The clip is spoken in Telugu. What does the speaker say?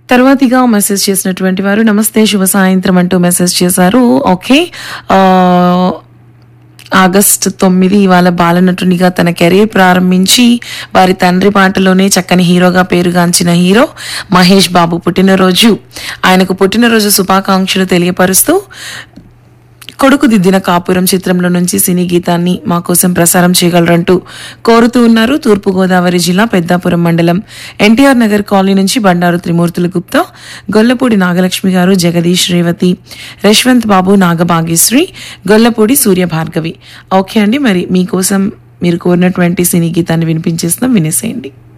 తర్వాతిగా మెసేజ్ చేసినటువంటి వారు నమస్తే శుభ సాయంత్రం అంటూ మెసేజ్ చేశారు ఓకే ఆ, ఆగస్టు తొమ్మిది ఇవాళ బాలనటునిగా తన కెరీర్ ప్రారంభించి వారి తండ్రి పాటలోనే చక్కని హీరోగా పేరుగాంచిన హీరో మహేష్ బాబు పుట్టినరోజు ఆయనకు పుట్టినరోజు శుభాకాంక్షలు తెలియపరుస్తూ కొడుకు దిద్దిన కాపురం చిత్రంలో నుంచి సినీ గీతాన్ని మా కోసం ప్రసారం చేయగలరంటూ కోరుతూ ఉన్నారు తూర్పుగోదావరి జిల్లా పెద్దాపురం మండలం ఎన్టీఆర్ నగర్ కాలనీ నుంచి బండారు త్రిమూర్తుల గుప్తా గొల్లపూడి నాగలక్ష్మి గారు జగదీష్ రేవతి యశ్వంత్ బాబు నాగభాగ్యశ్రీ గొల్లపూడి సూర్య భార్గవి ఓకే అండి మరి మీకోసం మీరు కోరినటువంటి సినీ గీతాన్ని వినిపించేస్తున్నాం వినేసేయండి